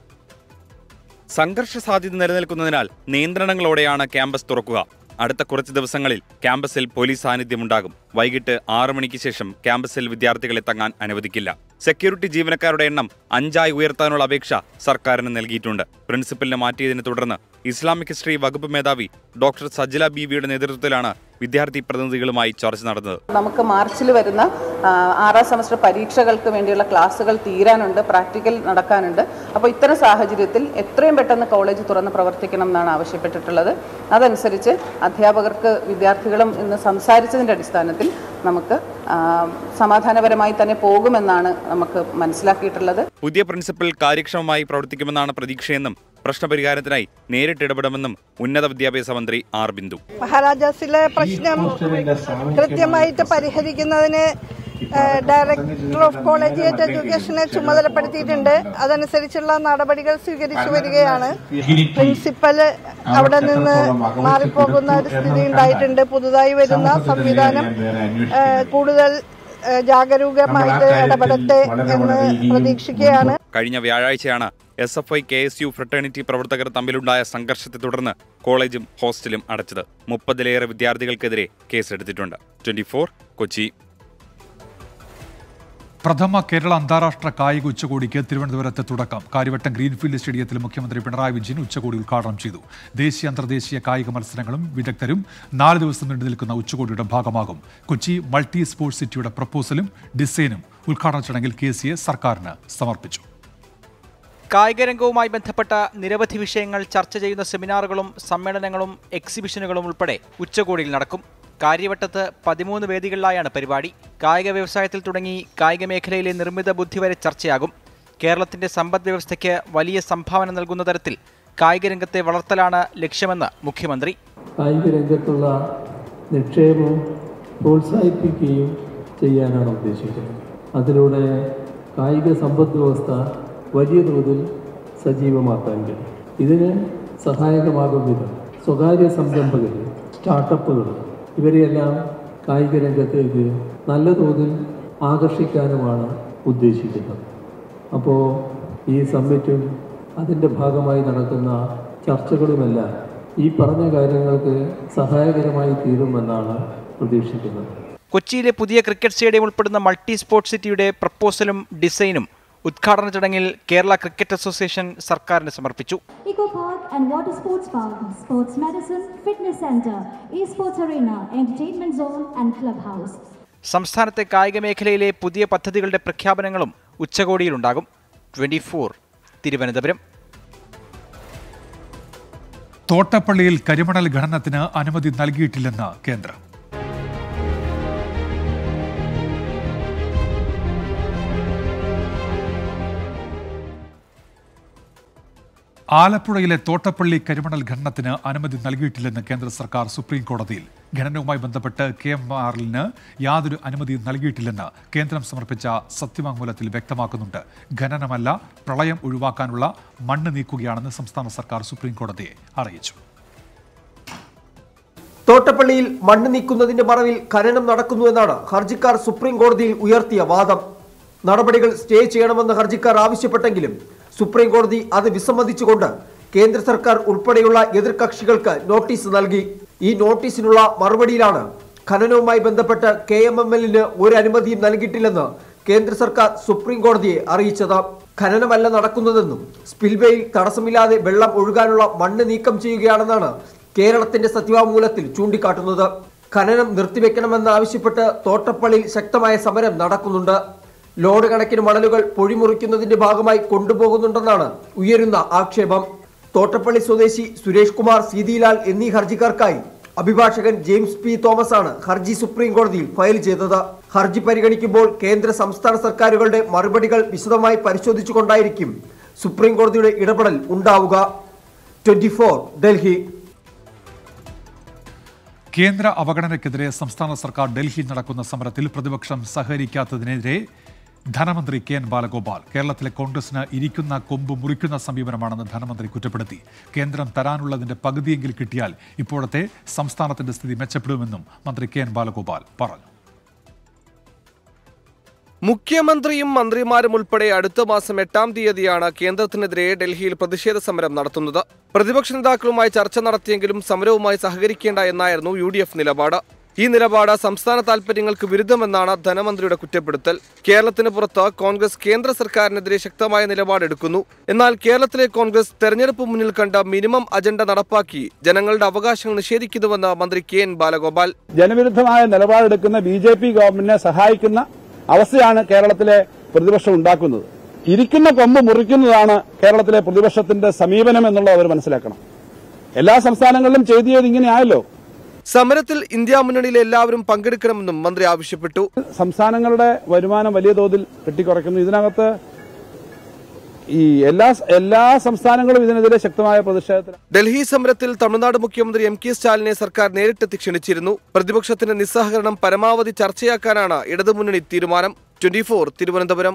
സംഘർഷ സാധ്യത നിലനിൽക്കുന്നതിനാൽ നിയന്ത്രണങ്ങളോടെയാണ് ക്യാമ്പസ് തുറക്കുക അടുത്ത കുറച്ച് ദിവസങ്ങളിൽ ക്യാമ്പസിൽ പോലീസ് സാന്നിധ്യമുണ്ടാകും വൈകിട്ട് ആറു മണിക്ക് ശേഷം ക്യാമ്പസിൽ വിദ്യാർത്ഥികളെ തങ്ങാൻ അനുവദിക്കില്ല സെക്യൂരിറ്റി ജീവനക്കാരുടെ എണ്ണം അഞ്ചായി ഉയർത്താനുള്ള അപേക്ഷ സർക്കാരിന് നൽകിയിട്ടുണ്ട് പ്രിൻസിപ്പലിനെ മാറ്റിയതിനെ തുടർന്ന് ഇസ്ലാമിക് ഹിസ്റ്ററി വകുപ്പ് മേധാവി ഡോക്ടർ സജ്ജല ബീവിയുടെ നേതൃത്വത്തിലാണ് വിദ്യാർത്ഥി പ്രതിനിധികളുമായി ചർച്ച നടന്നത് നമുക്ക് മാർച്ചിൽ വരുന്ന ആ, ആറാം സെമസ്റ്റർ പരീക്ഷകൾക്ക് വേണ്ടിയുള്ള ക്ലാസ്സുകൾ തീരാനുണ്ട് പ്രാക്ടിക്കൽ നടക്കാനുണ്ട് അപ്പോൾ ഇത്തരം സാഹചര്യത്തിൽ എത്രയും പെട്ടെന്ന് കോളേജ് തുറന്ന് പ്രവർത്തിക്കണം എന്നാണ് ആവശ്യപ്പെട്ടിട്ടുള്ളത് അതനുസരിച്ച് അധ്യാപകർക്ക് വിദ്യാർത്ഥികളും ഇന്ന് സംസാരിച്ചതിൻ്റെ അടിസ്ഥാനത്തിൽ നമുക്ക് ആ, സമാധാനപരമായി തന്നെ പോകുമെന്നാണ് നമുക്ക് മനസ്സിലാക്കിയിട്ടുള്ളത് പുതിയ പ്രിൻസിപ്പൽ കാര്യക്ഷമമായി പ്രവർത്തിക്കുമെന്നാണ് പ്രതീക്ഷയെന്നും പ്രശ്നപരിഹാരത്തിനായി നേരിട്ട് ഇടപെടുമെന്നും ഉന്നത വിദ്യാഭ്യാസ മന്ത്രി ആർ ബിന്ദു മഹാരാജാസിലെ പ്രശ്നം കൃത്യമായിട്ട് പരിഹരിക്കുന്നതിന് ഏഹ്, ഡയറക്ടർ ഓഫ് കോളേജിയേറ്റ് എഡ്യൂക്കേഷനെ ചുമതലപ്പെടുത്തിയിട്ടുണ്ട് അതനുസരിച്ചുള്ള നടപടികൾ സ്വീകരിച്ചു വരികയാണ് പ്രിൻസിപ്പൽ അവിടെ നിന്ന് മാറിപ്പോകുന്ന ഒരു സ്ഥിതി ഉണ്ടായിട്ടുണ്ട് പുതുതായി വരുന്ന സംവിധാനം ഏഹ്, കൂടുതൽ ഏഹ്, ജാഗരൂകമായിട്ട് ഇടപെടട്ടെ എന്ന് പ്രതീക്ഷിക്കുകയാണ് കഴിഞ്ഞ വ്യാഴാഴ്ചയാണ് S F I K S U fraternity പ്രവർത്തകർ തമ്മിലുണ്ടായ സംഘർഷത്തെ തുടർന്ന് കോളേജും ഹോസ്റ്റലും അടച്ചത് മുപ്പതിലേറെ വിദ്യാർത്ഥികൾക്കെതിരെ കേസെടുത്തിട്ടുണ്ട് ട്വന്റി കൊച്ചി പ്രഥമ കേരള അന്താരാഷ്ട്ര കായിക ഉച്ചകോടിക്ക് തിരുവനന്തപുരത്ത് തുടക്കം കാര്യവട്ടം ഗ്രീൻഫീൽഡ് സ്റ്റേഡിയത്തിൽ മുഖ്യമന്ത്രി പിണറായി വിജയൻ ഉച്ചകോടി ഉദ്ഘാടനം ചെയ്തു ദേശീയ അന്തർദേശീയ കായിക മത്സരങ്ങളും വിദഗ്ധരും നാല് ദിവസം നീണ്ടു നിൽക്കുന്ന ഉച്ചകോടിയുടെ ഭാഗമാകും കൊച്ചി മൾട്ടി സ്പോർട്സ് സിറ്റിയുടെ പ്രപ്പോസലും ഡിസൈനും ഉദ്ഘാടന ചടങ്ങിൽ കെ സിയെ സർക്കാരിന് സമർപ്പിച്ചു കായിക രംഗവുമായി ബന്ധപ്പെട്ട നിരവധി വിഷയങ്ങൾ ചർച്ച ചെയ്യുന്ന സെമിനാറുകളും സമ്മേളനങ്ങളും എക്സിബിഷനുകളും ഉൾപ്പെടെ ഉച്ചകോടിയിൽ നടക്കും കാര്യവട്ടത്ത് പതിമൂന്ന് വേദികളിലായാണ് പരിപാടി കായിക വ്യവസായത്തിൽ തുടങ്ങി കായിക മേഖലയിലെ നിർമ്മിത ബുദ്ധി വരെ ചർച്ചയാകും കേരളത്തിന്റെ സമ്പദ് വ്യവസ്ഥയ്ക്ക് വലിയ സംഭാവന നൽകുന്ന തരത്തിൽ കായിക രംഗത്തെ വളർത്തലാണ് ലക്ഷ്യമെന്ന് മുഖ്യമന്ത്രി കായിക രംഗത്തുള്ള നിക്ഷേപം പ്രോത്സാഹിപ്പിക്കുകയും ചെയ്യാനാണ് ഉദ്ദേശിക്കുന്നത് അതിലൂടെ കായിക സമ്പദ് വ്യവസ്ഥ വലിയ തോതിൽ സജീവമാക്കാൻ കഴിയും ഇതിന് സഹായകമാകും വിധം സ്വകാര്യ സംരംഭകർ സ്റ്റാർട്ടപ്പുകൾ ഇവരെയെല്ലാം കായിക രംഗത്തേക്ക് നല്ല തോതിൽ ആകർഷിക്കാനുമാണ് ഉദ്ദേശിക്കുന്നത് അപ്പോൾ ഈ സമ്മിറ്റും അതിൻ്റെ ഭാഗമായി നടക്കുന്ന ചർച്ചകളുമെല്ലാം ഈ പറഞ്ഞ കാര്യങ്ങൾക്ക് സഹായകരമായി തീരുമെന്നാണ് പ്രതീക്ഷിക്കുന്നത് കൊച്ചിയിലെ പുതിയ ക്രിക്കറ്റ് സ്റ്റേഡിയം ഉൾപ്പെടുന്ന മൾട്ടി സ്പോർട്സ് സിറ്റിയുടെ പ്രപ്പോസലും ഡിസൈനും ഉദ്ഘാടന ചടങ്ങിൽ കേരള ക്രിക്കറ്റ് അസോസിയേഷൻ സർക്കാരിന് സമർപ്പിച്ചു Eco Park and Water Sports Park, Sports Medicine, Fitness Center, Esports Arena, Entertainment Zone and Clubhouse. സംസ്ഥാനത്തെ കായിക മേഖലയിലെ പുതിയ പദ്ധതികളുടെ പ്രഖ്യാപനങ്ങളും ഉച്ചകോടിയിലുണ്ടാകും ട്വന്റി ഫോർ തിരുവനന്തപുരം തോട്ടപ്പള്ളിയിൽ കരിമണൽ ഖനനത്തിന് അനുമതി നൽകിയിട്ടില്ലെന്ന് കേന്ദ്രം ആലപ്പുഴയിലെ തോട്ടപ്പള്ളി കരിമണൽ ഖനനത്തിന് അനുമതി നൽകിയിട്ടില്ലെന്ന് കേന്ദ്ര സർക്കാർ സുപ്രീം കോടതിയിൽ ഖനനവുമായി ബന്ധപ്പെട്ട് കെ എം ആറിന് യാതൊരു അനുമതിയും നൽകിയിട്ടില്ലെന്ന് കേന്ദ്രം സമർപ്പിച്ച സത്യവാങ്മൂലത്തിൽ വ്യക്തമാക്കുന്നുണ്ട് ഖനനമല്ല പ്രളയം ഒഴിവാക്കാനുള്ള മണ്ണ് നീക്കുകയാണെന്ന് സംസ്ഥാന സർക്കാർ സുപ്രീം കോടതിയെ അറിയിച്ചു തോട്ടപ്പള്ളിയിൽ മണ്ണ് നീക്കുന്നതിന്റെ മറവിൽ ഖനനം നടക്കുന്നുവെന്നാണ് ഹർജിക്കാർ സുപ്രീം കോടതിയിൽ ഉയർത്തിയ വാദം നടപടികൾ സ്റ്റേ ചെയ്യണമെന്ന് ഹർജിക്കാർ ആവശ്യപ്പെട്ടെങ്കിലും സുപ്രീം കോടതി അത് വിസമ്മതിച്ചുകൊണ്ട് കേന്ദ്ര സർക്കാർ ഉൾപ്പെടെയുള്ള എതിർകക്ഷികൾക്ക് നോട്ടീസ് നൽകി ഈ നോട്ടീസിനുള്ള മറുപടിയിലാണ് ഖനനവുമായി ബന്ധപ്പെട്ട് കെ എം എം എല്ലിന് ഒരു അനുമതിയും നൽകിയിട്ടില്ലെന്ന് കേന്ദ്ര സർക്കാർ സുപ്രീം കോടതിയെ അറിയിച്ചത് ഖനനമല്ല നടക്കുന്നതെന്നും സ്പിൽവേയിൽ തടസ്സമില്ലാതെ വെള്ളം ഒഴുകാനുള്ള മണ്ണ് നീക്കം ചെയ്യുകയാണെന്നാണ് കേരളത്തിന്റെ സത്യവാങ്മൂലത്തിൽ ചൂണ്ടിക്കാട്ടുന്നത് ഖനനം നിർത്തിവെക്കണമെന്ന് ആവശ്യപ്പെട്ട് തോട്ടപ്പള്ളിയിൽ ശക്തമായ സമരം നടക്കുന്നുണ്ട് ലോഡ് കണക്കിന് മണലുകൾ പൊഴിമുറിക്കുന്നതിന്റെ ഭാഗമായി കൊണ്ടുപോകുന്നുണ്ടെന്നാണ് ഉയരുന്ന ആക്ഷേപം തോട്ടപ്പള്ളി സ്വദേശി സുരേഷ് കുമാർ സീതിലാൽ എന്നീ ഹർജിക്കാർക്കായി അഭിഭാഷകൻ ജെയിംസ് പി തോമസ് ആണ് ഹർജി സുപ്രീം കോടതിയിൽ ഫയൽ ചെയ്തത് ഹർജി പരിഗണിക്കുമ്പോൾ കേന്ദ്ര സംസ്ഥാന സർക്കാരുകളുടെ മറുപടികൾ വിശദമായി പരിശോധിച്ചുകൊണ്ടായിരിക്കും സുപ്രീം കോടതിയുടെ ഇടപെടൽ ഉണ്ടാവുക ട്വന്റി ഡൽഹി കേന്ദ്ര അവഗണനയ്ക്കെതിരെ സംസ്ഥാന സർക്കാർ ഡൽഹിയിൽ നടക്കുന്ന സമരത്തിൽ പ്രതിപക്ഷം സഹകരിക്കാത്തതിനെതിരെ ധനമന്ത്രി കെ എൻ ബാലഗോപാൽ കേരളത്തിലെ കോൺഗ്രസിന് ഇരിക്കുന്ന കൊമ്പ് മുറിക്കുന്ന സമീപനമാണെന്ന് ധനമന്ത്രി കുറ്റപ്പെടുത്തി കേന്ദ്രം തരാനുള്ളതിന്റെ പകുതിയെങ്കിൽ കിട്ടിയാൽ ഇപ്പോഴത്തെ സംസ്ഥാനത്തിന്റെ സ്ഥിതി മെച്ചപ്പെടുമെന്നും മന്ത്രി കെ എൻ ബാലഗോപാൽ പറഞ്ഞു മുഖ്യമന്ത്രിയും മന്ത്രിമാരും ഉൾപ്പെടെ അടുത്ത മാസം എട്ടാം തീയതിയാണ് കേന്ദ്രത്തിനെതിരെ ഡൽഹിയിൽ പ്രതിഷേധ സമരം നടത്തുന്നത് പ്രതിപക്ഷ നേതാക്കളുമായി ചർച്ച നടത്തിയെങ്കിലും സമരവുമായി സഹകരിക്കേണ്ട എന്നായിരുന്നു യു ഡി എഫ് നിലപാട് ഈ നിലപാട് സംസ്ഥാന താൽപര്യങ്ങൾക്ക് വിരുദ്ധമെന്നാണ് ധനമന്ത്രിയുടെ കുറ്റപ്പെടുത്തൽ കേരളത്തിന് പുറത്ത് കോൺഗ്രസ് കേന്ദ്ര സർക്കാരിനെതിരെ ശക്തമായ നിലപാടെടുക്കുന്നു എന്നാൽ കേരളത്തിലെ കോൺഗ്രസ് തെരഞ്ഞെടുപ്പ് മുന്നിൽ കണ്ട മിനിമം അജണ്ട നടപ്പാക്കി ജനങ്ങളുടെ അവകാശങ്ങൾ നിഷേധിക്കുന്നുവെന്ന് മന്ത്രി കെ എൻ ബാലഗോപാൽ ജനവിരുദ്ധമായ നിലപാടെടുക്കുന്ന ബി ജെ പി ഗവൺമെന്റിനെ സഹായിക്കുന്ന അവസ്ഥയാണ് കേരളത്തിലെ പ്രതിപക്ഷം ഉണ്ടാക്കുന്നത് ഇരിക്കുന്ന കൊമ്പ് മുറിക്കുന്നതാണ് കേരളത്തിലെ പ്രതിപക്ഷത്തിന്റെ സമീപനം എന്നുള്ളത് അവർ മനസ്സിലാക്കണം എല്ലാ സംസ്ഥാനങ്ങളിലും ചെയ്തു ചെയ്ത് ഇങ്ങനെയായല്ലോ സമരത്തിൽ ഇന്ത്യ മുന്നണിയിലെ എല്ലാവരും പങ്കെടുക്കണമെന്നും മന്ത്രി ആവശ്യപ്പെട്ടു സംസ്ഥാനങ്ങളുടെ വരുമാനം വലിയ തോതിൽ വെട്ടിക്കുറയ്ക്കുന്നു ഇതിനകത്ത് ഈ എല്ലാ എല്ലാ സംസ്ഥാനങ്ങളും ഇതിനെതിരെ ശക്തമായ പ്രതിഷേധത്തിൽ ഡൽഹി സമരത്തിൽ തമിഴ്നാട് മുഖ്യമന്ത്രി എം കെ സ്റ്റാലിനെ സർക്കാർ നേരിട്ടെത്തി ക്ഷണിച്ചിരുന്നു പ്രതിപക്ഷത്തിന്റെ നിസ്സഹകരണം പരമാവധി ചർച്ചയാക്കാനാണ് ഇടതുമുന്നണി തീരുമാനം ട്വന്റി തിരുവനന്തപുരം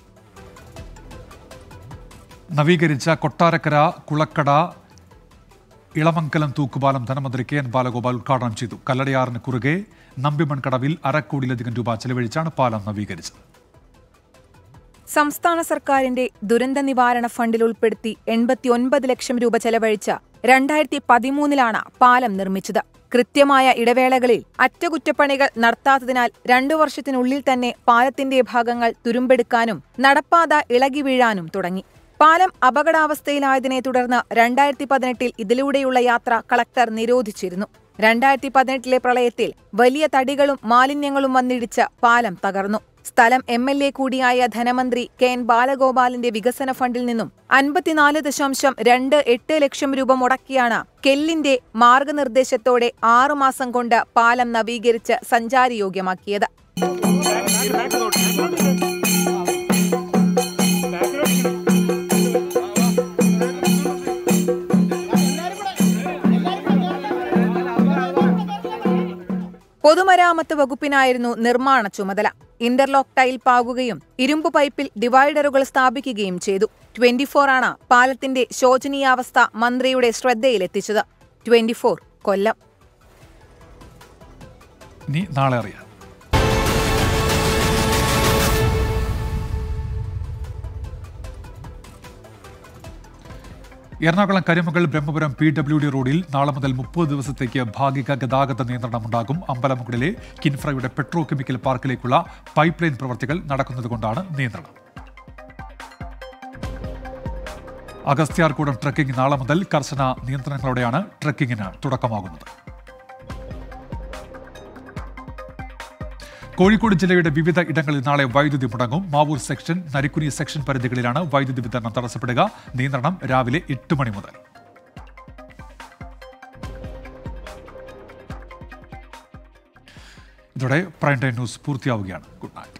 നവീകരിച്ച കൊട്ടാരക്കര കുളക്കട ഇളമംഗലം തൂക്കുപാലം ധനമന്ത്രി കെ എൻ ബാലഗോപാൽ ഉദ്ഘാടനം ചെയ്തു കല്ലടയാറിന് കുറുകെ നമ്പിമൺകടവിൽ അരക്കോടിയിലധികം രൂപ ചെലവഴിച്ചാണ് പാലം നവീകരിച്ചത് സംസ്ഥാന സർക്കാരിന്റെ ദുരന്ത നിവാരണ ഫണ്ടിൽ ഉൾപ്പെടുത്തി എൺപത്തിയൊൻപത് ലക്ഷം രൂപ ചെലവഴിച്ച രണ്ടായിരത്തി പതിമൂന്നിലാണ് പാലം നിർമ്മിച്ചത് കൃത്യമായ ഇടവേളകളിൽ അറ്റകുറ്റപ്പണികൾ നടത്താത്തതിനാൽ രണ്ടു വർഷത്തിനുള്ളിൽ തന്നെ പാലത്തിന്റെ ഭാഗങ്ങൾ തുരുമ്പെടുക്കാനും നടപ്പാത ഇളകി വീഴാനും തുടങ്ങി പാലം അപകടാവസ്ഥയിലായതിനെ തുടർന്ന് രണ്ടായിരത്തി പതിനെട്ടിൽ ഇതിലൂടെയുള്ള യാത്ര കളക്ടർ നിരോധിച്ചിരുന്നു രണ്ടായിരത്തി പതിനെട്ടിലെ പ്രളയത്തിൽ വലിയ തടികളും മാലിന്യങ്ങളും വന്നിടിച്ച് പാലം തകർന്നു സ്ഥലം എം എൽ എ കൂടിയായ ധനമന്ത്രി കെ എൻ ബാലഗോപാലിന്റെ വികസന ഫണ്ടിൽ നിന്നും അൻപത്തിനാല് ദശാംശം രണ്ട് എട്ട് ലക്ഷം രൂപ മുടക്കിയാണ് കെല്ലിന്റെ മാർഗനിർദ്ദേശത്തോടെ ആറുമാസം കൊണ്ട് പാലം നവീകരിച്ച് സഞ്ചാരയോഗ്യമാക്കിയത് പൊതുമരാമത്ത് വകുപ്പിനായിരുന്നു നിർമ്മാണ ചുമതല ഇന്റർലോക്ക് ടൈൽ പാകുകയും ഇരുമ്പ് പൈപ്പിൽ ഡിവൈഡറുകൾ സ്ഥാപിക്കുകയും ചെയ്തു ട്വന്റി ആണ് പാലത്തിന്റെ ശോചനീയാവസ്ഥ മന്ത്രിയുടെ ശ്രദ്ധയിലെത്തിച്ചത് ട്വന്റി കൊല്ലം ഇനി നാളെ അറിയാം Ernakulam Karimakal Brahmapuram P W D റോഡിൽ നാളെ മുതൽ മുപ്പത് ദിവസത്തേക്ക് ഭാഗിക ഗതാഗത നിയന്ത്രണമുണ്ടാകും അമ്പലമുകളിലെ കിൻഫ്രയുടെ പെട്രോ കെമിക്കൽ പാർക്കിലേക്കുള്ള പൈപ്പ് ലൈൻ പ്രവർത്തികൾ നടക്കുന്നതുകൊണ്ടാണ് നിയന്ത്രണം അഗസ്ത്യാർകൂടം ട്രക്കിംഗ് നാളെ മുതൽ കർശന നിയന്ത്രണങ്ങളോടെയാണ് ട്രക്കിങ്ങിന് തുടക്കമാകുന്നത് കോഴിക്കോട് ജില്ലയുടെ വിവിധ ഇടങ്ങളിൽ നാളെ വൈദ്യുതി മുടങ്ങും മാവൂർ സെക്ഷൻ നരിക്കുനി സെക്ഷൻ പരിധികളിലാണ് വൈദ്യുതി വിതരണം തടസ്സപ്പെടുക നിയന്ത്രണം രാവിലെ എട്ട് മണി മുതൽ ഇതോടെ പ്രൈം ടൈം ന്യൂസ് പൂർത്തിയാവുകയാണ് ഗുഡ് നൈറ്റ്